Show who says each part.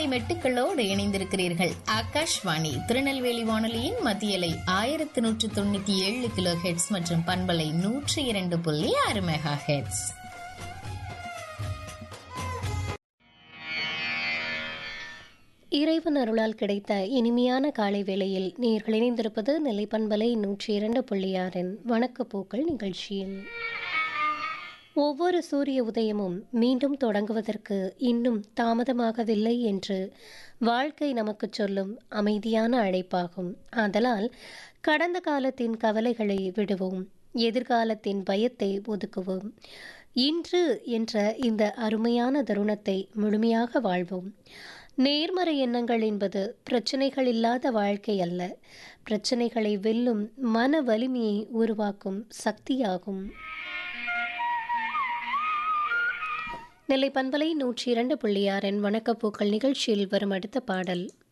Speaker 1: மெட்டுக்களோடு இணைந்திருக்கிறீர்கள் ஆகாஷ்வாணி திருநெல்வேலி வானொலியின் மத்தியலை ஆயிரத்தி நூற்று தொண்ணூத்தி ஏழு கிலோ ஹெட்ஸ் மற்றும் பண்பலை நூற்றி இரண்டு புள்ளி ஆறு மெகா ஹெட்ஸ்
Speaker 2: இறைவன் அருளால் கிடைத்த இனிமையான காலை வேளையில் நீர்கள் இணைந்திருப்பது நெல்லை பண்பலை நூற்றி இரண்டு புள்ளியாரின் வணக்கப்பூக்கள் நிகழ்ச்சியில் ஒவ்வொரு சூரிய உதயமும் மீண்டும் தொடங்குவதற்கு இன்னும் தாமதமாகவில்லை என்று வாழ்க்கை நமக்கு சொல்லும் அமைதியான அழைப்பாகும் ஆதலால் கடந்த காலத்தின் கவலைகளை விடுவோம் எதிர்காலத்தின் பயத்தை ஒதுக்குவோம் இன்று என்ற இந்த அருமையான தருணத்தை முழுமையாக வாழ்வோம் நேர்மறை எண்ணங்கள் என்பது பிரச்சனைகள் இல்லாத வாழ்க்கை அல்ல பிரச்சனைகளை வெல்லும் மன வலிமையை உருவாக்கும் சக்தியாகும் நெல்லை பண்பலை நூற்றி இரண்டு புள்ளியாரின் வணக்கப்பூக்கள் நிகழ்ச்சியில் வரும் அடுத்த பாடல்